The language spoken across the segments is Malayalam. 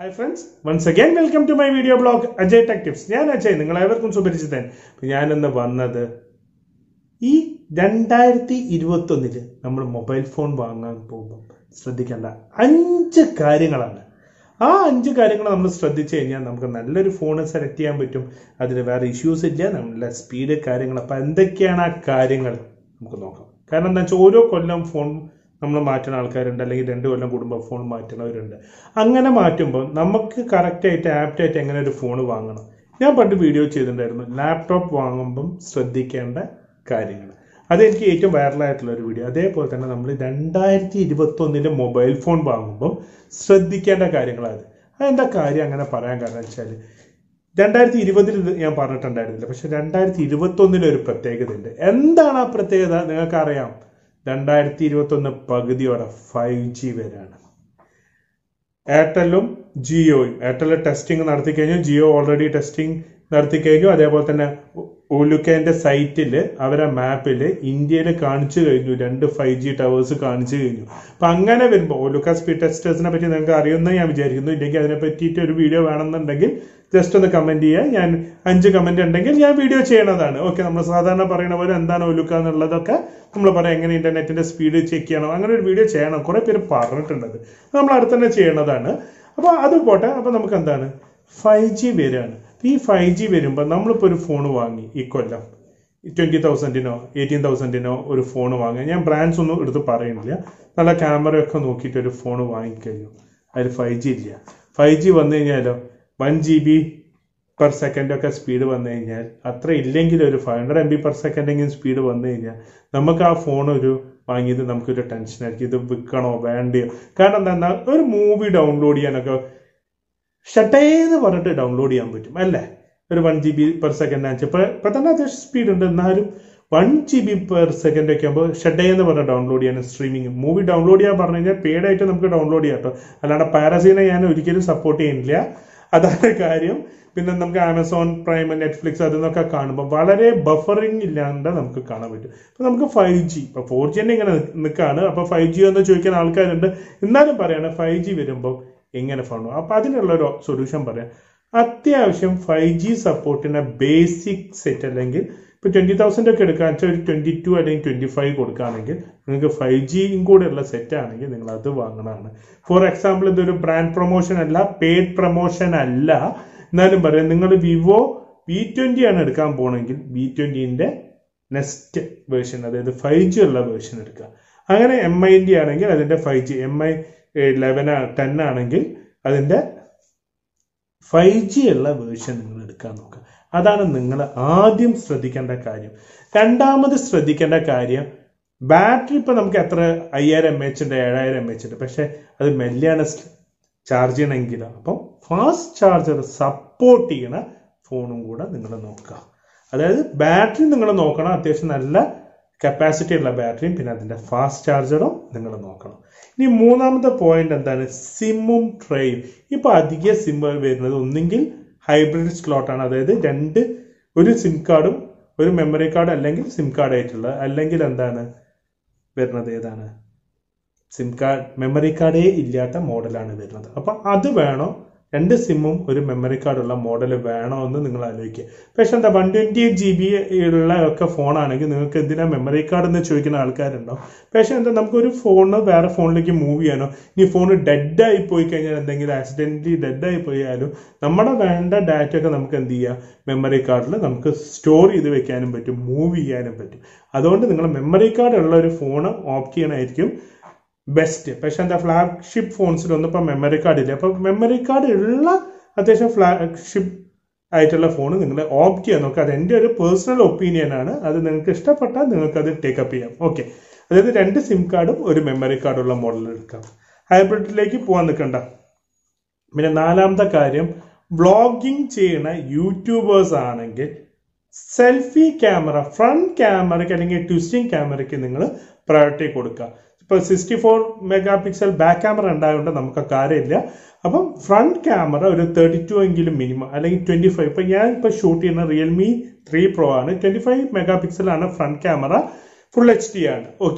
hi friends once again welcome to my video blog Ajay tech tips ഞാൻ അജയ് നിങ്ങൾ ഏവർക്കും സുപരിചിതൻ അപ്പൊ ഞാനിന്ന് വന്നത് ഈ രണ്ടായിരത്തി ഇരുപത്തി ഒന്നില് നമ്മൾ മൊബൈൽ ഫോൺ വാങ്ങാൻ പോകുമ്പോൾ ശ്രദ്ധിക്കേണ്ട അഞ്ച് കാര്യങ്ങളാണ് ആ അഞ്ച് കാര്യങ്ങൾ നമ്മൾ ശ്രദ്ധിച്ചു കഴിഞ്ഞാൽ നമുക്ക് നല്ലൊരു ഫോൺ സെലക്ട് ചെയ്യാൻ പറ്റും അതിന് വേറെ ഇഷ്യൂസ് ഇല്ല നല്ല സ്പീഡ് കാര്യങ്ങൾ അപ്പം എന്തൊക്കെയാണ് ആ കാര്യങ്ങൾ നമുക്ക് നോക്കാം കാരണം എന്താ വെച്ചാൽ ഓരോ കൊല്ലം ഫോൺ നമ്മൾ മാറ്റുന്ന ആൾക്കാരുണ്ട് അല്ലെങ്കിൽ രണ്ട് കൊല്ലം കൂടുമ്പോൾ ഫോൺ മാറ്റുന്നവരുണ്ട് അങ്ങനെ മാറ്റുമ്പോൾ നമുക്ക് കറക്റ്റായിട്ട് ആപ്റ്റായിട്ട് എങ്ങനെ ഒരു ഫോൺ വാങ്ങണം ഞാൻ പണ്ട് വീഡിയോ ചെയ്തിട്ടുണ്ടായിരുന്നു ലാപ്ടോപ്പ് വാങ്ങുമ്പം ശ്രദ്ധിക്കേണ്ട കാര്യങ്ങൾ അതെനിക്ക് ഏറ്റവും വൈറലായിട്ടുള്ള ഒരു വീഡിയോ അതേപോലെ തന്നെ നമ്മൾ രണ്ടായിരത്തി ഇരുപത്തി ഒന്നിലെ മൊബൈൽ ഫോൺ വാങ്ങുമ്പോൾ ശ്രദ്ധിക്കേണ്ട കാര്യങ്ങളത് അതെന്താ കാര്യം അങ്ങനെ പറയാൻ കാരണം വെച്ചാൽ രണ്ടായിരത്തി ഇരുപതിൽ ഇത് ഞാൻ പറഞ്ഞിട്ടുണ്ടായിരുന്നില്ല പക്ഷെ രണ്ടായിരത്തി ഇരുപത്തി ഒന്നിലെ ഒരു പ്രത്യേകത ഉണ്ട് എന്താണ് ആ പ്രത്യേകത നിങ്ങൾക്കറിയാം രണ്ടായിരത്തി ഇരുപത്തി ഒന്ന് പകുതിയോടെ ഫൈവ് ജി വരെയാണ് എയർടെല്ലും ജിയോയും എയർടെൽ ടെസ്റ്റിംഗ് നടത്തി കഴിഞ്ഞു ജിയോ ഓൾറെഡി ടെസ്റ്റിംഗ് നടത്തി കഴിഞ്ഞു അതേപോലെ തന്നെ ഒലുക്കേന്റെ സൈറ്റിൽ അവരെ മാപ്പിൽ ഇന്ത്യയിൽ കാണിച്ചു കഴിഞ്ഞു രണ്ട് ഫൈവ് ജി ടവേഴ്സ് കാണിച്ചു കഴിഞ്ഞു അപ്പൊ അങ്ങനെ വരുമ്പോൾ ഒലുക്ക സ്പീഡ് ടെസ്റ്റേഴ്സിനെ പറ്റി നിങ്ങൾക്ക് അറിയുമെന്ന് ഞാൻ വിചാരിക്കുന്നു ഇല്ലെങ്കിൽ അതിനെ പറ്റിയിട്ട് ഒരു വീഡിയോ വേണമെന്നുണ്ടെങ്കിൽ ജസ്റ്റ് ഒന്ന് കമന്റ് ചെയ്യുക ഞാൻ അഞ്ച് കമന്റ് ഉണ്ടെങ്കിൽ ഞാൻ വീഡിയോ ചെയ്യണതാണ് ഓക്കെ നമ്മൾ സാധാരണ പറയുന്ന പോലെ എന്താണ് ഒലുക്ക എന്നുള്ളതൊക്കെ നമ്മൾ പറയാം എങ്ങനെ ഇന്റർനെറ്റിന്റെ സ്പീഡ് ചെക്ക് ചെയ്യണം അങ്ങനെ ഒരു വീഡിയോ ചെയ്യണം കുറെ പേര് പറഞ്ഞിട്ടുണ്ട് അത് നമ്മൾ അടുത്ത് തന്നെ ചെയ്യണതാണ് അപ്പൊ അത് പോട്ടെ അപ്പൊ നമുക്ക് എന്താണ് ഫൈവ് ജി വരികയാണ് ഈ ഫൈവ് ജി വരുമ്പോൾ നമ്മളിപ്പോൾ ഒരു ഫോൺ വാങ്ങി ഈ കൊല്ലം ട്വന്റി തൗസൻഡിനോ എയ്റ്റീൻ തൗസൻഡിനോ ഒരു ഫോൺ വാങ്ങുക ഞാൻ ബ്രാൻഡ്സ് ഒന്നും എടുത്ത് പറയുന്നില്ല നല്ല ക്യാമറയൊക്കെ നോക്കിയിട്ട് ഒരു ഫോൺ വാങ്ങിക്കഴിഞ്ഞു അതിൽ ഫൈവ് ജി ഇല്ല ഫൈവ് ജി വന്നു കഴിഞ്ഞാലോ one G B per second ഒക്കെ സ്പീഡ് വന്നു കഴിഞ്ഞാൽ അത്ര ഇല്ലെങ്കിൽ ഒരു five hundred M B per സെക്കൻഡെങ്കിലും സ്പീഡ് വന്നു കഴിഞ്ഞാൽ നമുക്ക് ആ ഫോൺ ഒരു വാങ്ങിയത് നമുക്കൊരു ടെൻഷനായിരിക്കും ഇത് വിൽക്കണോ വേണ്ടയോ കാരണം എന്താ ഒരു മൂവി ഡൗൺലോഡ് ചെയ്യാനൊക്കെ ഷട്ടേന്ന് പറഞ്ഞിട്ട് ഡൗൺലോഡ് ചെയ്യാൻ പറ്റും അല്ലേ ഒരു one G B per second ആണെന്ന് ഇപ്പൊ ഇപ്പൊ തന്നെ അത്യാവശ്യം സ്പീഡ് ഉണ്ട് എന്നാലും one G B per second ഒക്കെ ആകുമ്പോൾ ഷട്ടേ എന്ന് പറഞ്ഞാൽ ഡൗൺലോഡ് ചെയ്യാൻ സ്ട്രീമിംഗ് മൂവി ഡൗൺലോഡ് ചെയ്യാൻ പറഞ്ഞു കഴിഞ്ഞാൽ പെയ്ഡ് ആയിട്ട് നമുക്ക് ഡൗൺലോഡ് ചെയ്യാം കേട്ടോ അല്ലാണ്ട് പാരസീനെ ഞാൻ ഒരിക്കലും സപ്പോർട്ട് ചെയ്യുന്നില്ല അതാണ് കാര്യം പിന്നെ നമുക്ക് ആമസോൺ പ്രൈം നെറ്റ്ഫ്ലിക്സ് അതിന്നൊക്കെ കാണുമ്പോൾ വളരെ ബഫറിങ് ഇല്ലാണ്ട് നമുക്ക് കാണാൻ പറ്റും ഇപ്പൊ നമുക്ക് ഫൈവ് ജി ഇപ്പൊ ഫോർ ജി തന്നെ ഇങ്ങനെ നിൽക്കാണ് അപ്പൊ ഫൈവ് ജി എന്ന് ചോദിക്കാൻ ആൾക്കാരുണ്ട് എന്നാലും പറയാണ് ഫൈവ് ജി വരുമ്പോൾ എങ്ങനെ ഫോൺ അപ്പൊ അതിനുള്ള ഒരു സൊല്യൂഷൻ പറയാം അത്യാവശ്യം ഫൈവ് ജി സപ്പോർട്ടിന്റെ ബേസിക് സെറ്റ് അല്ലെങ്കിൽ ഇപ്പൊ ട്വന്റി തൗസൻഡ് ഒക്കെ എടുക്കാൻ വെച്ചാൽ ഒരു ട്വന്റി ടു അല്ലെങ്കിൽ ട്വന്റി ഫൈവ് കൊടുക്കുകയാണെങ്കിൽ നിങ്ങൾക്ക് ഫൈവ് ജിയും കൂടെ ഉള്ള സെറ്റ് ആണെങ്കിൽ നിങ്ങൾ അത് വാങ്ങണതാണ് ഫോർ എക്സാമ്പിൾ ഇതൊരു ബ്രാൻഡ് പ്രൊമോഷൻ അല്ല പെയ്ഡ് പ്രൊമോഷൻ അല്ല എന്നാലും പറയാം നിങ്ങൾ വിവോ വി ട്വന്റി ആണ് എടുക്കാൻ പോകണമെങ്കിൽ വി ട്വന്റിന്റെ നെക്സ്റ്റ് വേർഷൻ അതായത് ഫൈവ് ജി ഉള്ള വേർഷൻ എടുക്കുക അങ്ങനെ എം ഐൻ്റെ ആണെങ്കിൽ അതിന്റെ five G M I eleven ten ആണെങ്കിൽ അതിന്റെ ഫൈവ് ജി ഉള്ള വേർഷൻ നിങ്ങൾ എടുക്കാൻ നോക്കുക അതാണ് നിങ്ങൾ ആദ്യം ശ്രദ്ധിക്കേണ്ട കാര്യം രണ്ടാമത് ശ്രദ്ധിക്കേണ്ട കാര്യം ബാറ്ററി ഇപ്പൊ നമുക്ക് എത്ര അയ്യായിരം എം എച്ച് ഉണ്ട് ഏഴായിരം എം എച്ച് ഉണ്ട് പക്ഷെ അത് മെല്ലാണ് ചാർജ് ചെയ്യണമെങ്കിൽ അപ്പം ഫാസ്റ്റ് ചാർജർ സപ്പോർട്ട് ചെയ്യണ ഫോണും കൂടെ നിങ്ങൾ നോക്കുക അതായത് ബാറ്ററി നിങ്ങൾ നോക്കണം അത്യാവശ്യം നല്ല കപ്പാസിറ്റി ഉള്ള ബാറ്ററിയും പിന്നെ അതിന്റെ ഫാസ്റ്റ് ചാർജറും നിങ്ങൾ നോക്കണം ഇനി മൂന്നാമത്തെ പോയിന്റ് എന്താണ് സിമ്മും ട്രേയും ഇപ്പൊ അധിക സിം വരുന്നത് ഒന്നെങ്കിൽ ഹൈബ്രിഡ് സ്ലോട്ട് ആണ് അതായത് രണ്ട് ഒരു സിം കാർഡും ഒരു മെമ്മറി കാർഡ് അല്ലെങ്കിൽ സിം കാർഡ് ആയിട്ടുള്ള അല്ലെങ്കിൽ എന്താണ് വരുന്നത് ഏതാണ് സിം കാർഡ് മെമ്മറി കാർഡേ ഇല്ലാത്ത മോഡലാണ് വരുന്നത് അപ്പൊ അത് വേണോ രണ്ട് സിമ്മും ഒരു മെമ്മറി കാർഡുള്ള മോഡൽ വേണോ എന്ന് നിങ്ങൾ ആലോചിക്കുക പക്ഷെ എന്താ one twenty eight G B ഉള്ള ഒക്കെ ഫോണാണെങ്കിൽ നിങ്ങൾക്ക് എന്തിനാ മെമ്മറി കാർഡ് എന്ന് ചോദിക്കുന്ന ആൾക്കാരുണ്ടാവും പക്ഷെ എന്താ നമുക്ക് ഒരു ഫോണ് വേറെ ഫോണിലേക്ക് മൂവ് ചെയ്യാനോ ഇനി ഫോൺ ഡെഡ് ആയി പോയി കഴിഞ്ഞാൽ എന്തെങ്കിലും ആക്സിഡന്റലി ഡെഡ് ആയി പോയാലും നമ്മുടെ വേണ്ട ഡാറ്റ ഒക്കെ നമുക്ക് എന്ത് ചെയ്യാം മെമ്മറി കാർഡിൽ നമുക്ക് സ്റ്റോർ ചെയ്ത് വെക്കാനും പറ്റും മൂവ് ചെയ്യാനും പറ്റും അതുകൊണ്ട് നിങ്ങൾ മെമ്മറി കാർഡ് ഉള്ള ഒരു ഫോൺ ഓപ്റ്റ് ചെയ്യണമായിരിക്കും ബെസ്റ്റ് പക്ഷെ എന്താ ഫ്ലാഗ്ഷിപ്പ് ഫോൺസിലൊന്നും ഇപ്പം മെമ്മറി കാർഡ് ഇല്ല അപ്പം മെമ്മറി കാർഡ് ഉള്ള അത്യാവശ്യം ഫ്ലാഗ്ഷിപ്പ് ആയിട്ടുള്ള ഫോൺ നിങ്ങൾ ഓപ്റ്റ് ചെയ്യാൻ നോക്കുക അത് എൻ്റെ ഒരു പേഴ്സണൽ ഒപ്പീനിയൻ ആണ് അത് നിങ്ങൾക്ക് ഇഷ്ടപ്പെട്ടാൽ നിങ്ങൾക്ക് അത് ടേക്കപ്പ് ചെയ്യാം ഓക്കെ അതായത് രണ്ട് സിം കാർഡും ഒരു മെമ്മറി കാർഡുള്ള മോഡൽ എടുക്കാം ഹൈബ്രിഡിലേക്ക് പോകാൻ നിൽക്കണ്ട പിന്നെ നാലാമത്തെ കാര്യം വ്ളോഗിങ് ചെയ്യുന്ന യൂട്യൂബേഴ്സ് ആണെങ്കിൽ സെൽഫി ക്യാമറ ഫ്രണ്ട് ക്യാമറയ്ക്ക് അല്ലെങ്കിൽ ട്വിസ്റ്റിംഗ് ക്യാമറയ്ക്ക് നിങ്ങൾ പ്രയോറിറ്റി കൊടുക്കുക ഇപ്പൊ sixty four megapixel back camera ഉണ്ടായതുകൊണ്ട് നമുക്ക് കാര്യമില്ല അപ്പം ഫ്രണ്ട് ക്യാമറ ഒരു തേർട്ടി ടു എങ്കിലും മിനിമം അല്ലെങ്കിൽ ട്വന്റി ഫൈവ് ഇപ്പൊ ഞാൻ ഇപ്പൊ ഷൂട്ട് ചെയ്യുന്ന റിയൽമി ത്രീ പ്രോ ആണ് ട്വന്റി ഫൈവ് മെഗാ പിക്സൽ ആണ് front camera full H D ആണ് ഓക്കെ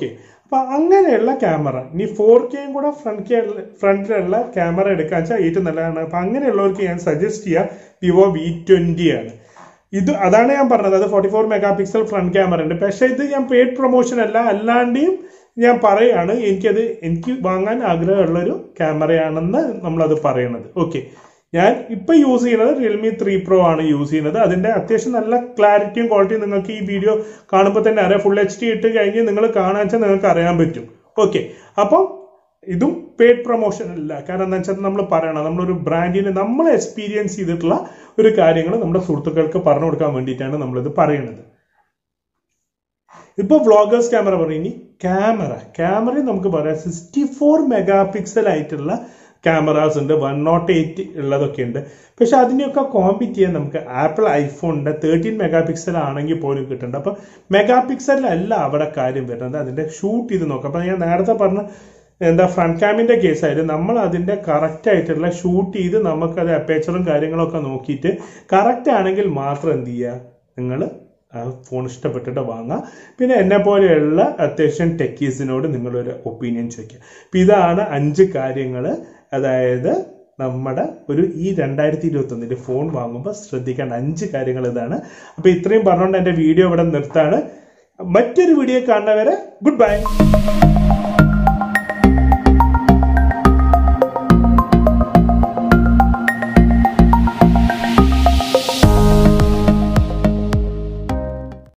അപ്പൊ അങ്ങനെയുള്ള ക്യാമറ ഇനി ഫോർ കെയും കൂടെ ഫ്രണ്ട് ഫ്രണ്ടിലുള്ള ക്യാമറ എടുക്കാൻ വെച്ചാൽ ഏറ്റവും നല്ലതാണ് അപ്പൊ അങ്ങനെയുള്ളവർക്ക് ഞാൻ സജസ്റ്റ് ചെയ്യുക വിവോ വി ട്വന്റി ആണ് ഇത് അതാണ് ഞാൻ പറഞ്ഞത് അത് forty four megapixel front camera ഉണ്ട് പക്ഷെ ഇത് ഞാൻ പെയ്ഡ് പ്രൊമോഷൻ അല്ല അല്ലാണ്ടെയും ഞാൻ പറയാണ് എനിക്കത് എനിക്ക് വാങ്ങാൻ ആഗ്രഹമുള്ള ഒരു ക്യാമറയാണെന്ന് നമ്മളത് പറയണത് ഓക്കെ ഞാൻ ഇപ്പൊ യൂസ് ചെയ്യുന്നത് റിയൽമി ത്രീ പ്രോ ആണ് യൂസ് ചെയ്യുന്നത് അതിന്റെ അത്യാവശ്യം നല്ല ക്ലാരിറ്റിയും ക്വാളിറ്റിയും നിങ്ങൾക്ക് ഈ വീഡിയോ കാണുമ്പോൾ തന്നെ അറിയാം ഫുൾ എച്ച് ഡി ഇട്ട് കഴിഞ്ഞ് നിങ്ങൾ കാണാൻ വെച്ചാൽ നിങ്ങൾക്ക് അറിയാൻ പറ്റും ഓക്കെ അപ്പം ഇതും പെയ്ഡ് പ്രൊമോഷൻ അല്ല കാരണം എന്താ വെച്ചാൽ നമ്മൾ പറയണം നമ്മളൊരു ബ്രാൻഡിന് നമ്മൾ എക്സ്പീരിയൻസ് ചെയ്തിട്ടുള്ള ഒരു കാര്യങ്ങൾ നമ്മുടെ സുഹൃത്തുക്കൾക്ക് പറഞ്ഞു കൊടുക്കാൻ വേണ്ടിയിട്ടാണ് നമ്മളിത് പറയുന്നത് ഇപ്പൊ വ്ളോഗേഴ്സ് ക്യാമറ പറയും ഇനി ക്യാമറ ക്യാമറ നമുക്ക് പറയാം സിക്സ്റ്റി ഫോർ മെഗാ പിക്സൽ ആയിട്ടുള്ള ക്യാമറാസ് ഉണ്ട് വൺ നോട്ട് എയ്റ്റ് ഉള്ളതൊക്കെ ഉണ്ട് പക്ഷെ അതിനെയൊക്കെ കോമ്പീറ്റ് ചെയ്യാൻ നമുക്ക് ആപ്പിൾ ഐഫോണിന്റെ തേർട്ടീൻ മെഗാ പിക്സൽ ആണെങ്കിൽ പോലും കിട്ടുന്നുണ്ട് അപ്പൊ മെഗാ പിക്സലിലല്ല അവിടെ കാര്യം വരുന്നത് അതിന്റെ ഷൂട്ട് ചെയ്ത് നോക്കാം അപ്പൊ ഞാൻ നേരത്തെ പറഞ്ഞ എന്താ ഫ്രണ്ട് ക്യാമിന്റെ കേസായാലും നമ്മൾ അതിന്റെ കറക്റ്റ് ആയിട്ടുള്ള ഷൂട്ട് ചെയ്ത് നമുക്കത് അപ്പേച്ചറും കാര്യങ്ങളൊക്കെ നോക്കിയിട്ട് കറക്റ്റ് ആണെങ്കിൽ മാത്രം എന്ത് ചെയ്യുക നിങ്ങൾ ആ ഫോൺ ഇഷ്ടപ്പെട്ടിട്ട് വാങ്ങാം പിന്നെ എന്നെ പോലെയുള്ള അത്യാവശ്യം ടെക്കീസിനോട് നിങ്ങളൊരു ഒപ്പീനിയൻ ചോദിക്കുക അപ്പം ഇതാണ് അഞ്ച് കാര്യങ്ങൾ അതായത് നമ്മുടെ ഒരു ഈ രണ്ടായിരത്തി ഇരുപത്തി ഒന്നില് ഫോൺ വാങ്ങുമ്പോൾ ശ്രദ്ധിക്കേണ്ട അഞ്ച് കാര്യങ്ങൾ ഇതാണ് അപ്പൊ ഇത്രയും പറഞ്ഞുകൊണ്ട് എന്റെ വീഡിയോ ഇവിടെ നിർത്താണ് മറ്റൊരു വീഡിയോ കാണുന്നവരെ ഗുഡ് ബൈ